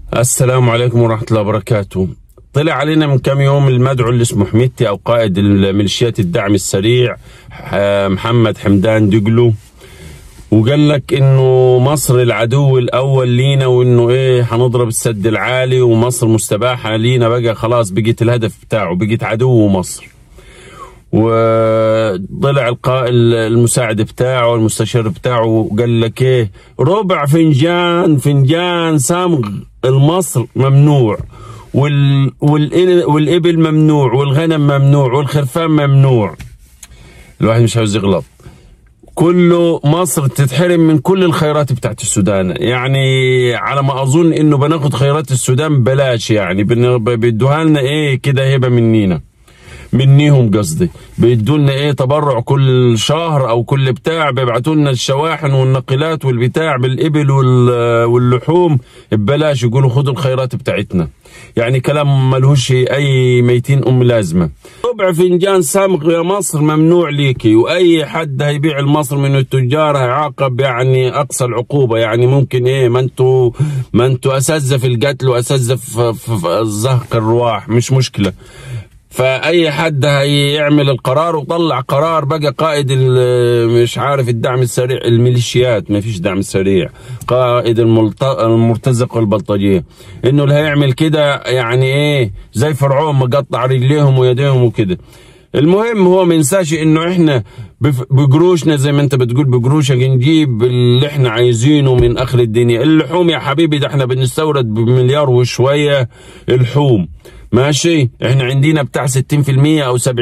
السلام عليكم ورحمة الله وبركاته طلع علينا من كم يوم المدعو اللي اسمه حميدتي أو قائد الميليشيات الدعم السريع ح- محمد حمدان دقلو وقال لك انه مصر العدو الاول لينا وانه ايه هنضرب السد العالي ومصر مستباحه لينا بقى خلاص بقيت الهدف بتاعه بقيت عدو مصر وطلع القائد المساعد بتاعه المستشار بتاعه وقال لك ايه ربع فنجان فنجان صمغ المصر ممنوع وال والإل- والابل ممنوع والغنم ممنوع والخرفان ممنوع الواحد مش عاوز يغلط كله مصر تتحرم من كل الخيرات بتاعت السودان يعني على ما اظن انه بناخد خيرات السودان بلاش يعني بن- بيدوها لنا ايه كده هبه منينا منيهم قصدي بيدوا لنا ايه تبرع كل شهر او كل بتاع بيبعتوا لنا الشواحن والنقلات والبتاع بالابل وال- واللحوم ببلاش يقولوا خدوا الخيرات بتاعتنا يعني كلام ملهوش اي ميتين ام لازمه ربع فنجان صمغ يا مصر ممنوع ليكي واي حد هيبيع المصر من التجار هيعاقب يعني اقصى العقوبه يعني ممكن ايه ما انتوا ما انتوا اساتذه في القتل واساتذه في, في, في زهق الرواح مش مشكله فاي حد هيعمل القرار وطلع قرار بقى قائد ال- مش عارف الدعم السريع الميليشيات ما فيش دعم سريع قائد الملت- المرتزقه البلطجيه انه اللي هيعمل كده يعني ايه زي فرعون مقطع رجليهم ويديهم وكده المهم هو ما ينساش انه احنا بف- بقروشنا زي ما انت بتقول بقروشك نجيب اللي احنا عايزينه من اخر الدنيا اللحوم يا حبيبي ده احنا بنستورد بمليار وشويه اللحوم ماشي احنا عندنا بتاع 60% او 70%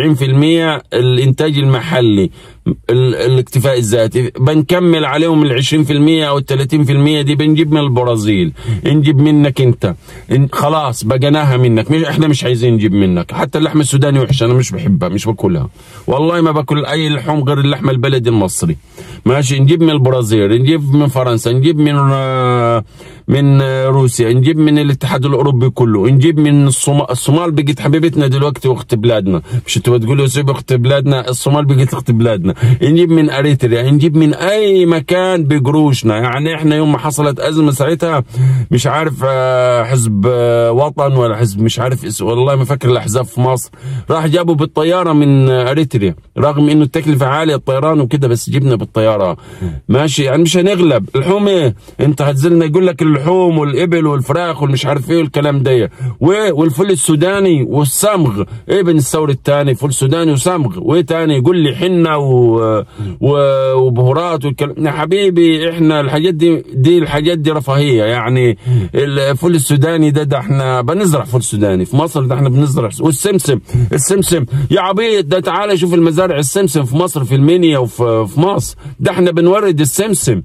الانتاج المحلي ال- الاكتفاء الذاتي بنكمل عليهم ال 20% او ال 30% دي بنجيب من البرازيل نجيب منك انت إن خلاص بقناها منك مش احنا مش عايزين نجيب منك حتى اللحمه السوداني وحشه انا مش بحبها مش باكلها والله ما باكل اي لحوم غير اللحمه البلدي المصري ماشي نجيب من البرازيل نجيب من فرنسا نجيب من آه، من آه، روسيا نجيب من الاتحاد الاوروبي كله نجيب من الصومال الصومال بقت حبيبتنا دلوقتي واخت بلادنا مش انتوا بتقولوا سيب اخت بلادنا الصومال بقت اخت بلادنا نجيب من اريتريا نجيب من اي مكان بقروشنا يعني احنا يوم ما حصلت ازمه ساعتها مش عارف آه، حزب آه، وطن ولا حزب مش عارف اس- والله ما فاكر الاحزاب في مصر راح جابوا بالطياره من آه، اريتريا رغم انه التكلفه عاليه الطيران وكده بس جبنا بالطياره ماشي يعني مش هنغلب اللحوم ايه انت هتزلنا يقول لك اللحوم والابل والفراخ والمش عارف ايه والكلام ده و- والفول السوداني والصمغ ايه بنستورد تاني فول سوداني وصمغ وايه تاني يقول لي حنه و... و... وبهارات والكلام يا حبيبي احنا الحاجات دي دي الحاجات دي رفاهيه يعني الفول السوداني ده ده احنا بنزرع فول سوداني في مصر ده احنا بنزرع والسمسم السمسم يا عبيط ده تعالى شوف المزارع السمسم في مصر في المنيا وفي في مصر ده احنا بنورد السمسم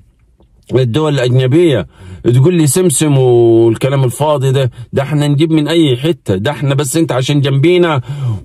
الدول الأجنبية تقول لي سمسم والكلام الفاضي ده ده احنا نجيب من أي حتة ده احنا بس انت عشان جنبينا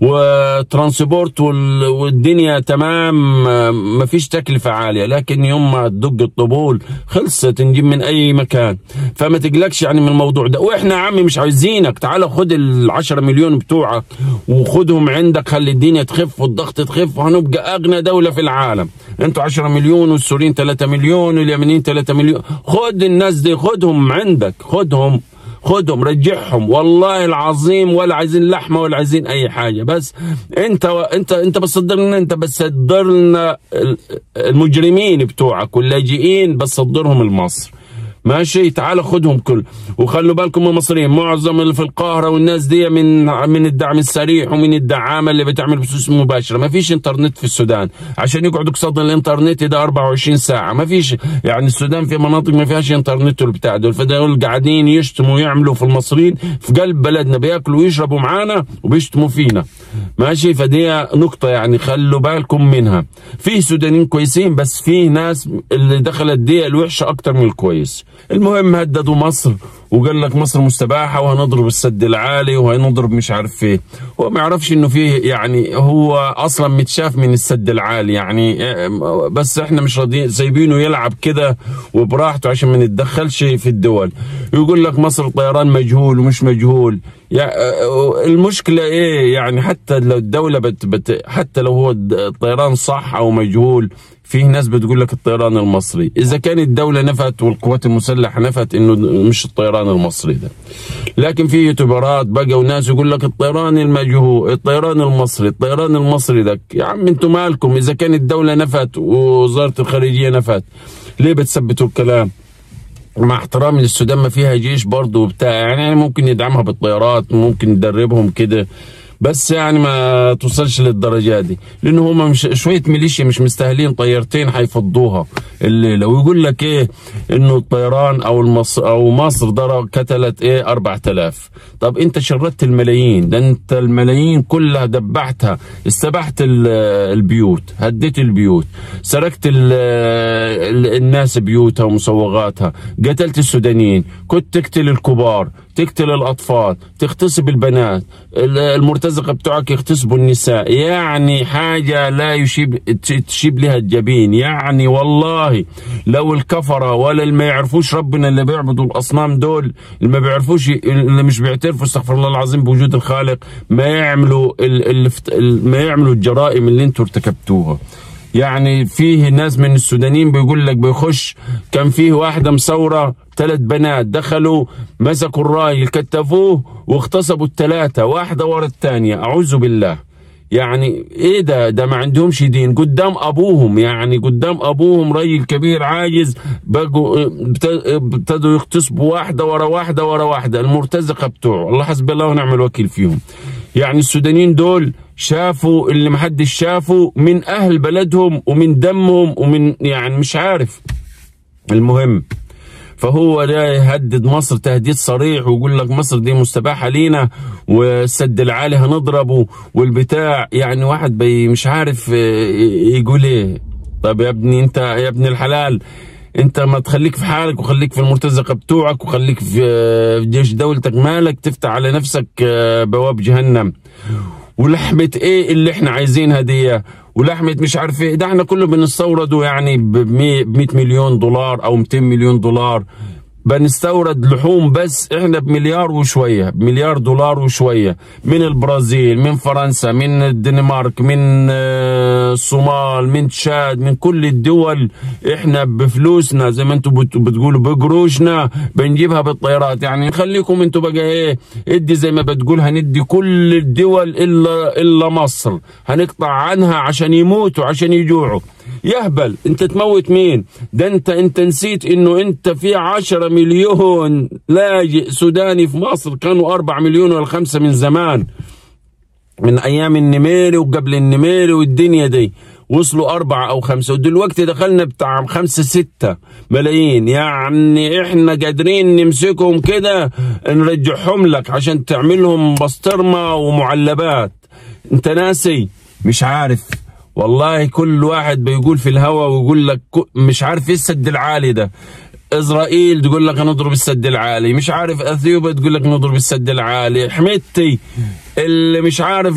وترانسبورت وال- والدنيا تمام آه، مفيش تكلفة عالية لكن يوم ما تدق الطبول خلصت نجيب من أي مكان فما تقلقش يعني من الموضوع ده واحنا يا عمي مش عايزينك تعال خد العشرة مليون بتوعك وخدهم عندك خلي الدنيا تخف والضغط تخف وهنبقى أغنى دولة في العالم انتوا 10 مليون والسوريين 3 مليون واليمنيين 3 مليون خد الناس دي خدهم عندك خدهم خدهم رجعهم والله العظيم ولا عايزين لحمه ولا عايزين اي حاجه بس انت انت انت بتصدر لنا انت بتصدر لنا ال- المجرمين بتوعك واللاجئين بتصدرهم لمصر ماشي تعالوا خدهم كل وخلوا بالكم من المصريين معظم اللي في القاهره والناس دي من من الدعم السريع ومن الدعامه اللي بتعمل بثوث مباشره ما فيش انترنت في السودان عشان يقعدوا قصاد الانترنت ده 24 ساعه ما فيش يعني السودان في مناطق ما فيهاش انترنت والبتاع دول فدول قاعدين يشتموا ويعملوا في المصريين في قلب بلدنا بياكلوا ويشربوا معانا وبيشتموا فينا ماشي فدي نقطه يعني خلوا بالكم منها في سودانيين كويسين بس في ناس اللي دخلت دي الوحشه اكتر من الكويس المهم هددوا مصر وقال لك مصر مستباحه وهنضرب السد العالي وهنضرب مش عارف ايه هو ما يعرفش انه فيه يعني هو اصلا متشاف من السد العالي يعني آه، بس احنا مش راضيين سايبينه يلعب كده وبراحته عشان ما نتدخلش في الدول يقول لك مصر طيران مجهول ومش مجهول يا آه، المشكله ايه يعني حتى لو الدوله بت بت حتى لو هو الطيران صح او مجهول فيه ناس بتقول لك الطيران المصري اذا كان الدوله نفت والقوات المسلحه نفت انه مش الطيران المصري ده لكن في يوتيوبرات بقى وناس يقول لك الطيران المجهول الطيران المصري الطيران المصري ده يا عم انتوا مالكم اذا كان الدوله نفت ووزاره الخارجيه نفت ليه بتثبتوا الكلام مع احترامي للسودان ما فيها جيش برضه وبتاع يعني ممكن ندعمها بالطيارات ممكن ندربهم كده بس يعني ما توصلش للدرجه دي لان هم مش شويه ميليشيا مش مستاهلين طيارتين هيفضوها الليله ويقول لك ايه انه الطيران او المصر او مصر ضرب قتلت ايه 4000 طب انت شردت الملايين ده انت الملايين كلها دبحتها استبحت البيوت هديت البيوت سرقت الناس بيوتها ومسوغاتها قتلت السودانيين كنت تقتل الكبار تقتل الاطفال تغتصب البنات المرتزقه بتوعك يغتصبوا النساء يعني حاجه لا يشيب تشيب لها الجبين يعني والله لو الكفره ولا اللي ما يعرفوش ربنا اللي بيعبدوا الاصنام دول اللي ما بيعرفوش اللي مش بيعترفوا استغفر الله العظيم بوجود الخالق ما يعملوا ما يعملوا الجرائم اللي انتم ارتكبتوها يعني فيه ناس من السودانيين بيقول لك بيخش كان فيه واحده مصوره ثلاث بنات دخلوا مسكوا الراجل كتفوه واغتصبوا الثلاثه واحده ورا الثانيه اعوذ بالله يعني ايه ده ده ما عندهمش دين قدام ابوهم يعني قدام ابوهم راجل كبير عاجز بقوا ابتدوا يغتصبوا واحده ورا واحده ورا واحده المرتزقه بتوعه الله حسبي الله ونعم الوكيل فيهم يعني السودانيين دول شافوا اللي محدش شافه من اهل بلدهم ومن دمهم ومن يعني مش عارف المهم فهو ده يهدد مصر تهديد صريح ويقول لك مصر دي مستباحة لينا والسد العالي هنضربه والبتاع يعني واحد بي مش عارف يقول ايه طب يا ابني انت يا ابن الحلال انت ما تخليك في حالك وخليك في المرتزقه بتوعك وخليك في جيش دولتك مالك تفتح على نفسك بواب جهنم ولحمه ايه اللي احنا عايزينها دي ولحمه مش عارف ايه ده احنا كله بنستورده يعني ب 100 مليون دولار او 200 مليون دولار بنستورد لحوم بس احنا بمليار وشويه بمليار دولار وشويه من البرازيل من فرنسا من الدنمارك من الصومال من تشاد من كل الدول احنا بفلوسنا زي ما انتم بتقولوا بقروشنا بنجيبها بالطيارات يعني نخليكم انتم بقى ايه ادي زي ما بتقول هندي كل الدول الا الا مصر هنقطع عنها عشان يموتوا عشان يجوعوا يهبل انت تموت مين ده انت انت نسيت انه انت في عشرة مليون لاجئ سوداني في مصر كانوا أربع مليون ولا خمسة من زمان من ايام النميري وقبل النميري والدنيا دي وصلوا أربعة أو خمسة ودلوقتي دخلنا بتاع خمسة ستة ملايين يعني إحنا قادرين نمسكهم كده نرجعهم لك عشان تعملهم بسطرمة ومعلبات أنت ناسي مش عارف والله كل واحد بيقول في الهوا ويقول لك مش عارف ايه السد العالي ده اسرائيل تقول لك نضرب السد العالي مش عارف اثيوبيا تقول لك نضرب السد العالي حميتي اللي مش عارف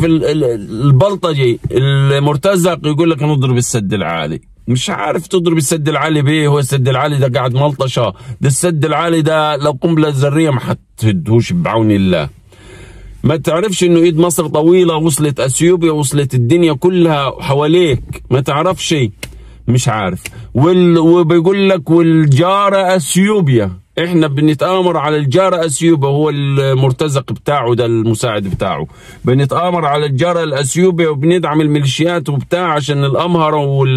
البلطجي المرتزق يقول لك نضرب السد العالي مش عارف تضرب السد العالي بيه هو السد العالي ده قاعد ملطشه ده السد العالي ده لو قنبله ذريه ما حتهدهوش بعون الله ما تعرفش انه ايد مصر طويله وصلت اثيوبيا وصلت الدنيا كلها حواليك ما تعرفش مش عارف وال... وبيقول لك والجاره اثيوبيا احنا بنتامر على الجاره اثيوبيا هو المرتزق بتاعه ده المساعد بتاعه بنتامر على الجاره الاثيوبيا وبندعم الميليشيات وبتاع عشان الامهره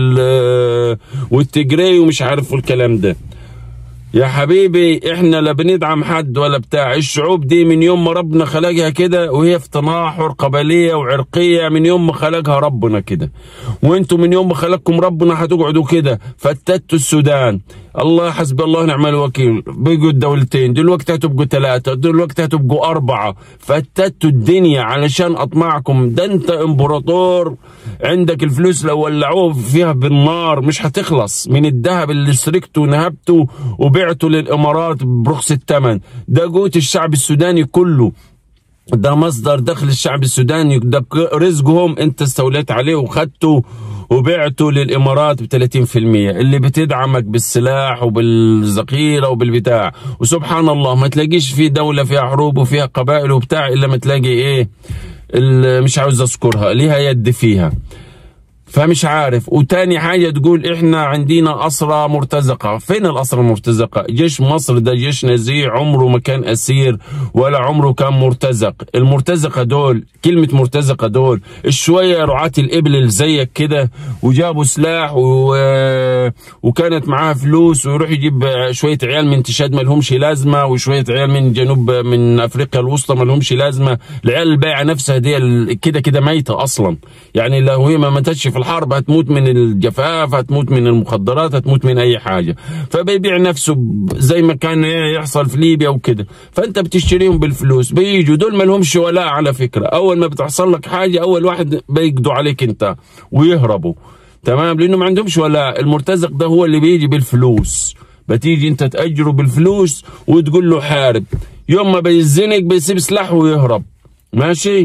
وال والتجري ومش عارف والكلام ده يا حبيبي احنا لا بندعم حد ولا بتاع الشعوب دي من يوم ما ربنا خلقها كده وهي في تناحر قبليه وعرقيه من يوم ما خلقها ربنا كده وانتم من يوم ما خلقكم ربنا هتقعدوا كده فتتوا السودان الله حسب الله ونعم الوكيل بقوا الدولتين دلوقتي هتبقوا ثلاثة دلوقتي هتبقوا أربعة فتتوا الدنيا علشان أطمعكم ده أنت إمبراطور عندك الفلوس لو ولعوه فيها بالنار مش هتخلص من الذهب اللي سرقته ونهبته وبعته للإمارات برخص الثمن ده قوت الشعب السوداني كله ده مصدر دخل الشعب السوداني ده رزقهم انت استوليت عليه وخدته وبعته للامارات ب 30% اللي بتدعمك بالسلاح وبالذخيره وبالبتاع وسبحان الله ما تلاقيش في دوله فيها حروب وفيها قبائل وبتاع الا ما تلاقي ايه اللي مش عاوز اذكرها ليها يد فيها فمش عارف وتاني حاجة تقول احنا عندنا أسرة مرتزقة فين الأسرة المرتزقة جيش مصر ده جيش نزيه عمره ما كان أسير ولا عمره كان مرتزق المرتزقة دول كلمة مرتزقة دول الشوية رعاة الإبل اللي زيك كده وجابوا سلاح و... وكانت معاها فلوس ويروح يجيب شوية عيال من تشاد ما لهمش لازمة وشوية عيال من جنوب من أفريقيا الوسطى ما لهمش لازمة العيال البايعة نفسها دي كده كده ميتة أصلا يعني لو هي ما ماتتش في الحرب هتموت من الجفاف هتموت من المخدرات هتموت من اي حاجه فبيبيع نفسه زي ما كان يحصل في ليبيا وكده فانت بتشتريهم بالفلوس بيجوا دول ما لهمش ولاء على فكره اول ما بتحصل لك حاجه اول واحد بيقضوا عليك انت ويهربوا تمام لانه ما عندهمش ولاء المرتزق ده هو اللي بيجي بالفلوس بتيجي انت تاجره بالفلوس وتقول له حارب يوم ما بيزنق بيسيب سلاحه ويهرب ماشي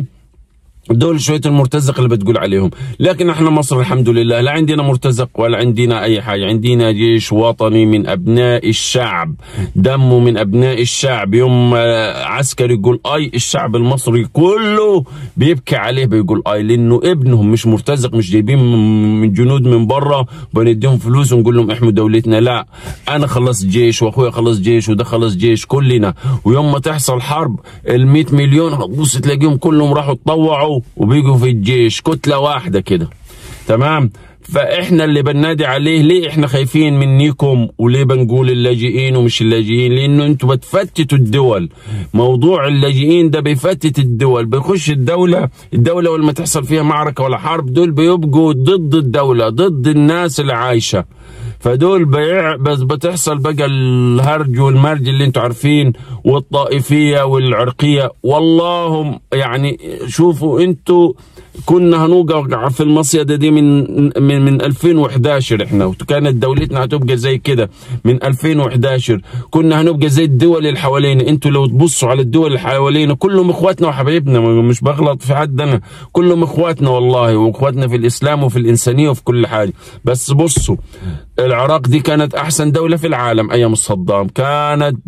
دول شويه المرتزق اللي بتقول عليهم لكن احنا مصر الحمد لله لا عندنا مرتزق ولا عندنا اي حاجه عندنا جيش وطني من ابناء الشعب دمه من ابناء الشعب يوم عسكري يقول اي الشعب المصري كله بيبكي عليه بيقول اي لانه ابنهم مش مرتزق مش جايبين من جنود من بره بنديهم فلوس ونقول لهم احموا دولتنا لا انا خلصت جيش واخويا خلص جيش وده خلص جيش كلنا ويوم ما تحصل حرب ال 100 مليون هتبص تلاقيهم كلهم راحوا اتطوعوا وبيجوا في الجيش كتلة واحدة كده تمام فاحنا اللي بننادي عليه ليه احنا خايفين منيكم وليه بنقول اللاجئين ومش اللاجئين لانه انتوا بتفتتوا الدول موضوع اللاجئين ده بيفتت الدول بيخش الدولة الدولة ولما تحصل فيها معركة ولا حرب دول بيبقوا ضد الدولة ضد الناس اللي عايشة فدول بيع بس بتحصل بقى الهرج والمرج اللي انتوا عارفين والطائفيه والعرقيه والله يعني شوفوا انتوا كنا هنوقع في المصيدة دي من من من 2011 احنا وكانت دولتنا هتبقى زي كده من 2011 كنا هنبقى زي الدول اللي حوالينا انتوا لو تبصوا على الدول اللي حوالينا كلهم اخواتنا وحبايبنا مش بغلط في حد انا كلهم اخواتنا والله واخواتنا في الاسلام وفي الانسانيه وفي كل حاجه بس بصوا العراق دي كانت احسن دوله في العالم ايام صدام كانت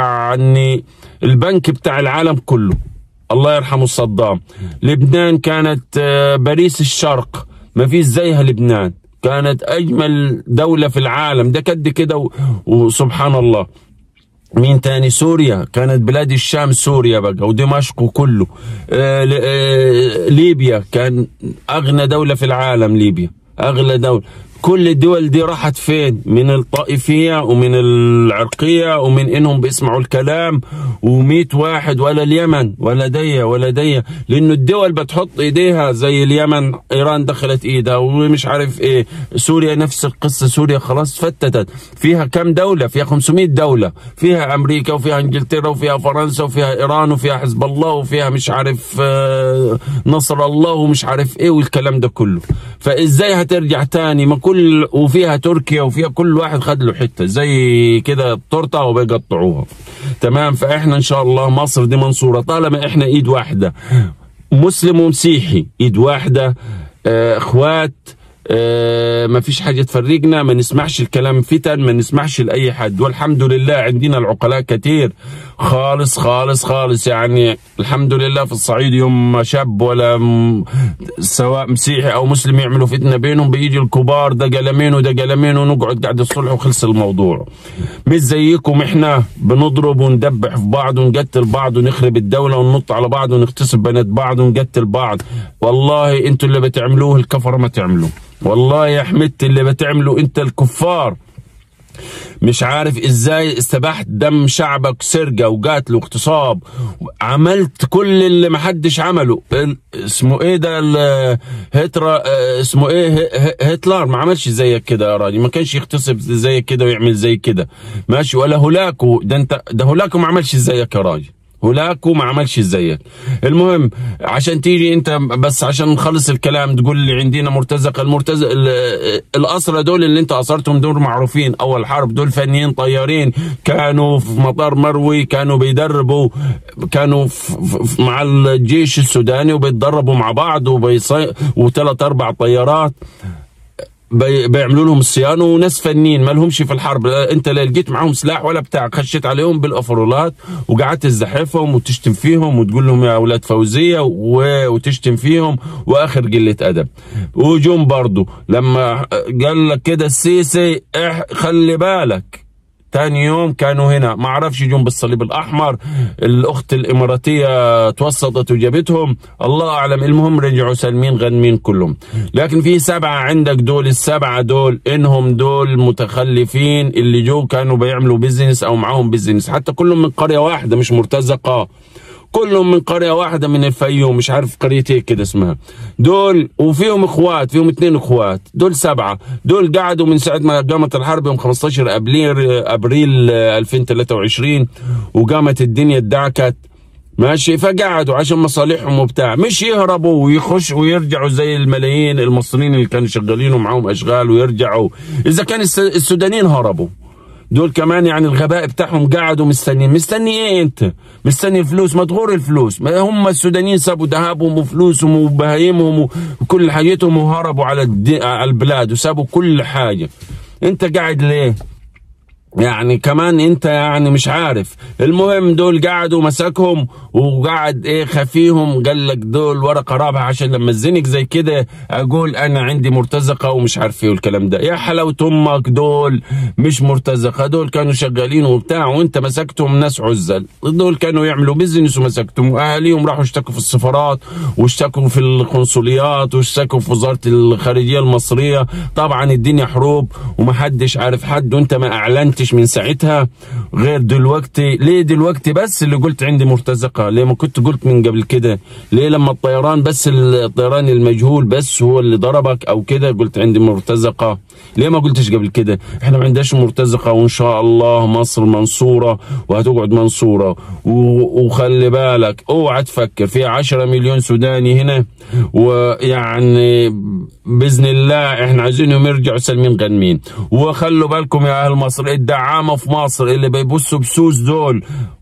يعني البنك بتاع العالم كله الله يرحمه صدام لبنان كانت باريس الشرق ما فيش زيها لبنان كانت اجمل دوله في العالم ده قد كده وسبحان الله مين تاني سوريا كانت بلاد الشام سوريا بقى ودمشق وكله آه آه ليبيا كان اغنى دوله في العالم ليبيا اغلى دوله كل الدول دي راحت فين من الطائفية ومن العرقية ومن انهم بيسمعوا الكلام وميت واحد ولا اليمن ولا دية ولا دية لانه الدول بتحط ايديها زي اليمن ايران دخلت ايدها ومش عارف ايه سوريا نفس القصة سوريا خلاص فتتت فيها كم دولة فيها 500 دولة فيها امريكا وفيها انجلترا وفيها فرنسا وفيها ايران وفيها حزب الله وفيها مش عارف نصر الله ومش عارف ايه والكلام ده كله فازاي هترجع تاني ما كل وفيها تركيا وفيها كل واحد خد له حته زي كده التورته وبيقطعوها تمام فاحنا ان شاء الله مصر دي منصوره طالما احنا ايد واحده مسلم ومسيحي ايد واحده اه اخوات اه ما فيش حاجة تفرقنا ما نسمعش الكلام فتن ما نسمعش لأي حد والحمد لله عندنا العقلاء كتير خالص خالص خالص يعني الحمد لله في الصعيد يوم ما شاب ولا م... سواء مسيحي أو مسلم يعملوا فتنة بينهم بيجي الكبار ده قلمين وده قلمين ونقعد قاعد الصلح وخلص الموضوع مش زيكم احنا بنضرب وندبح في بعض ونقتل بعض ونخرب الدولة وننط على بعض ونغتصب بنات بعض ونقتل بعض والله انتوا اللي بتعملوه الكفرة ما تعملوا والله يا حمدت اللي بتعمله انت الكفار مش عارف ازاي استباحت دم شعبك سرقة وقتل واغتصاب عملت كل اللي محدش عمله اسمه ايه ده هترا اسمه ايه هتلر ما عملش زيك كده يا راجل ما كانش يغتصب زيك كده ويعمل زي كده ماشي ولا هولاكو ده انت ده هولاكو ما عملش زيك يا راجل هولاكو ما عملش زيك المهم عشان تيجي انت بس عشان نخلص الكلام تقول لي عندنا مرتزق المرتزق الاسرى دول اللي انت اسرتهم دول معروفين اول حرب دول فنيين طيارين كانوا في مطار مروي كانوا بيدربوا كانوا مع الجيش السوداني وبيتدربوا مع بعض وبيصي وثلاث اربع طيارات بي- بيعملوا لهم صيانه وناس فنيين ما لهمش في الحرب لا انت لا لقيت معاهم سلاح ولا بتاع خشيت عليهم بالافرولات وقعدت تزحفهم وتشتم فيهم وتقول لهم يا اولاد فوزيه و- وتشتم فيهم واخر قله ادب وجم برضو لما قال لك كده السيسي اح خلي بالك تاني يوم كانوا هنا ما اعرفش يجون بالصليب الاحمر الاخت الاماراتيه توسطت وجابتهم الله اعلم المهم رجعوا سالمين غنمين كلهم لكن في سبعه عندك دول السبعه دول انهم دول متخلفين اللي جو كانوا بيعملوا بيزنس او معاهم بيزنس حتى كلهم من قريه واحده مش مرتزقه كلهم من قريه واحده من الفيوم مش عارف قريه ايه كده اسمها دول وفيهم اخوات فيهم اتنين اخوات دول سبعه دول قعدوا من ساعه ما قامت الحرب يوم 15 ابريل ابريل آه، 2023 وقامت الدنيا ادعكت ماشي فقعدوا عشان مصالحهم وبتاع مش يهربوا ويخش ويرجعوا زي الملايين المصريين اللي كانوا شغالين ومعاهم اشغال ويرجعوا اذا كان الس- السودانيين هربوا دول كمان يعني الغباء بتاعهم قعدوا مستنيين مستني ايه انت مستني الفلوس ما تغور الفلوس ما هم السودانيين سابوا ذهبهم وفلوسهم وبهايمهم وكل حاجتهم وهربوا على الدي... على البلاد وسابوا كل حاجة انت قاعد ليه يعني كمان انت يعني مش عارف المهم دول قعدوا مسكهم وقعد ايه خفيهم قال لك دول ورقه رابعه عشان لما اتزنق زي كده اقول انا عندي مرتزقه ومش عارف ايه والكلام ده يا حلاوه امك دول مش مرتزقه دول كانوا شغالين وبتاع وانت مسكتهم ناس عزل دول كانوا يعملوا بيزنس ومسكتهم واهاليهم راحوا اشتكوا في السفارات واشتكوا في القنصليات واشتكوا في وزاره الخارجيه المصريه طبعا الدنيا حروب ومحدش عارف حد وانت ما اعلنتش من ساعتها غير دلوقتي ليه دلوقتي بس اللي قلت عندي مرتزقه ليه ما كنت قلت من قبل كده ليه لما الطيران بس الطيران المجهول بس هو اللي ضربك او كده قلت عندي مرتزقه ليه ما قلتش قبل كده احنا ما عندناش مرتزقه وان شاء الله مصر منصوره وهتقعد منصوره و- وخلي بالك اوعى تفكر في 10 مليون سوداني هنا ويعني باذن الله احنا عايزينهم يرجعوا سالمين غنمين وخلوا بالكم يا اهل مصر الدعامه في مصر اللي بيبصوا بسوس دول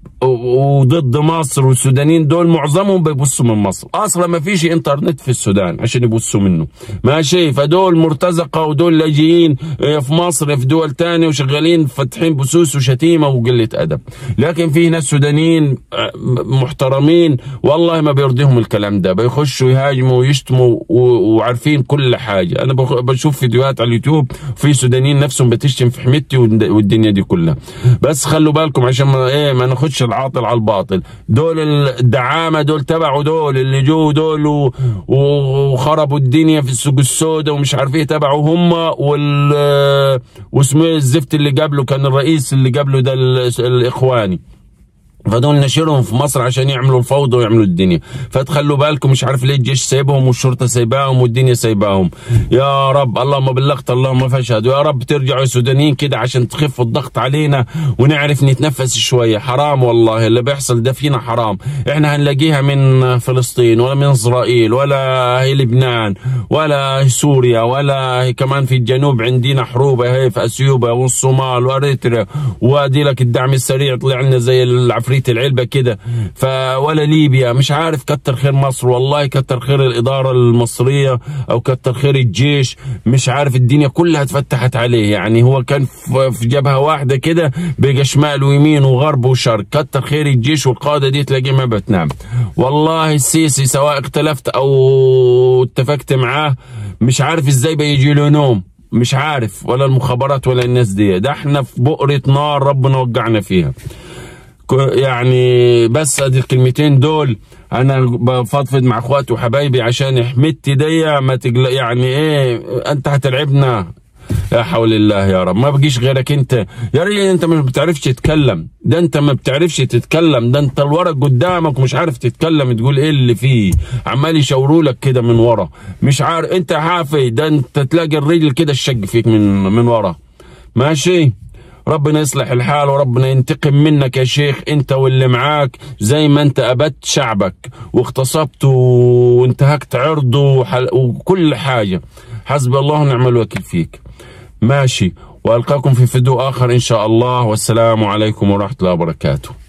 و- وضد مصر والسودانيين دول معظمهم بيبصوا من مصر اصلا ما فيش انترنت في السودان عشان يبصوا منه ماشي فدول مرتزقه ودول لاجئين اه، في مصر في دول تانية وشغالين فاتحين بسوس وشتيمه وقله ادب لكن في ناس سودانيين اه، محترمين والله ما بيرضيهم الكلام ده بيخشوا يهاجموا ويشتموا و- وعارفين كل حاجه انا بخ- بشوف فيديوهات على اليوتيوب في سودانيين نفسهم بتشتم في حميتي والد- والدنيا دي كلها بس خلوا بالكم عشان ما ايه ما ناخدش العاطل على الباطل دول الدعامه دول تبعوا دول اللي جو دول و- و- وخربوا الدنيا في السوق السوداء ومش عارف ايه تبعوا هم وال واسمه إيه الزفت اللي قبله كان الرئيس اللي قبله ده ال- الاخواني فدول نشرهم في مصر عشان يعملوا الفوضى ويعملوا الدنيا فتخلوا بالكم مش عارف ليه الجيش سايبهم والشرطه سايباهم والدنيا سايباهم يا رب اللهم بلغت اللهم فاشهد يا رب ترجعوا السودانيين كده عشان تخفوا الضغط علينا ونعرف نتنفس شويه حرام والله اللي بيحصل ده فينا حرام احنا هنلاقيها من فلسطين ولا من اسرائيل ولا هي لبنان ولا هي سوريا ولا هي كمان في الجنوب عندنا حروب هي في اثيوبيا والصومال واريتريا وادي لك الدعم السريع طلع لنا زي العفريت العلبه كده فولا ليبيا مش عارف كتر خير مصر والله كتر خير الاداره المصريه او كتر خير الجيش مش عارف الدنيا كلها اتفتحت عليه يعني هو كان في في جبهه واحده كده بقى شمال ويمين وغرب وشرق كتر خير الجيش والقاده دي تلاقيه ما بتنام والله السيسي سواء اختلفت او اتفقت معاه مش عارف ازاي بيجي له نوم مش عارف ولا المخابرات ولا الناس دي ده احنا في بؤرة نار ربنا وقعنا فيها ك- يعني بس ادي الكلمتين دول انا بفضفض مع اخواتي وحبايبي عشان حميتي دي ما تقلق يعني ايه انت هتلعبنا لا حول الله يا رب ما بقيش غيرك انت يا ريت انت ما بتعرفش تتكلم ده انت ما بتعرفش تتكلم ده انت الورق قدامك ومش عارف تتكلم تقول ايه اللي فيه عمال يشاوروا لك كده من ورا مش عارف انت حافي ده انت تلاقي الرجل كده الشق فيك من من ورا ماشي ربنا يصلح الحال وربنا ينتقم منك يا شيخ انت واللي معاك زي ما انت ابدت شعبك واغتصبت وانتهكت عرضه وحل- وكل حاجه حسبي الله ونعم الوكيل فيك ماشي والقاكم في فيديو اخر ان شاء الله والسلام عليكم ورحمه الله وبركاته